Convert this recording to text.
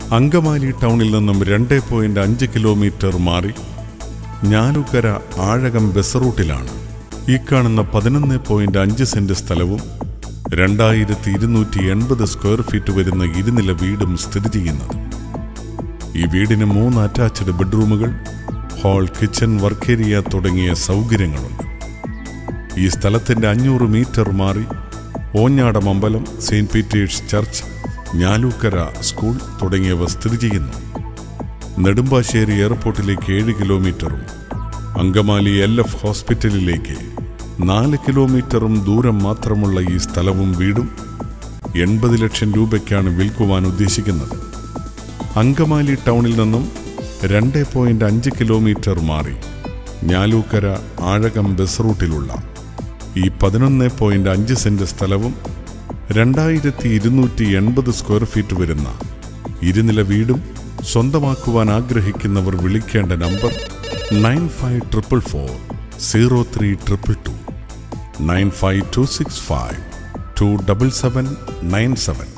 അങ്കമാലി ടൗണിൽ നിന്നും രണ്ട് പോയിന്റ് അഞ്ച് കിലോമീറ്റർ മാറി ഞാലുക്കര ആഴകം ബസ് റൂട്ടിലാണ് ഈ കാണുന്ന പതിനൊന്ന് പോയിന്റ് അഞ്ച് സെന്റ് സ്ഥലവും രണ്ടായിരത്തി ഇരുന്നൂറ്റി എൺപത് സ്ക്വയർ ഫീറ്റ് വരുന്ന ഇരുനില വീടും സ്ഥിതി ചെയ്യുന്നത് ഈ വീടിന് മൂന്ന് അറ്റാച്ച്ഡ് ബെഡ്റൂമുകൾ ഹാൾ കിച്ചൺ വർക്കേരിയ തുടങ്ങിയ സൗകര്യങ്ങളുണ്ട് ഈ സ്ഥലത്തിന്റെ അഞ്ഞൂറ് മീറ്റർ മാറി ഓഞ്ഞാടം അമ്പലം Saint Peter's church Njalookkara school തുടങ്ങിയവ സ്ഥിതി ചെയ്യുന്നു നെടുമ്പാശ്ശേരി എയർപോർട്ടിലേക്ക് ഏഴ് കിലോമീറ്ററും അങ്കമാലി എൽ എഫ് ഹോസ്പിറ്റലിലേക്ക് നാല് കിലോമീറ്ററും ദൂരം മാത്രമുള്ള ഈ സ്ഥലവും വീടും എൺപത് ലക്ഷം രൂപയ്ക്കാണ് വിൽക്കുവാൻ ഉദ്ദേശിക്കുന്നത് അങ്കമാലി ടൗണിൽ നിന്നും രണ്ട് പോയിന്റ് അഞ്ച് കിലോമീറ്റർ മാറി ഞാലൂക്കര ആഴകം ബസ് റൂട്ടിലുള്ള ഈ പതിനൊന്ന് പോയിന്റ് അഞ്ച് സെന്റ് സ്ഥലവും രണ്ടായിരത്തി ഇരുന്നൂറ്റി എൺപത് സ്ക്വയർ ഫീറ്റ് വരുന്ന ഇരുനില വീടും സ്വന്തമാക്കുവാൻ ആഗ്രഹിക്കുന്നവർ വിളിക്കേണ്ട number nine five triple four zero three triple two nine five two six five two double seven nine seven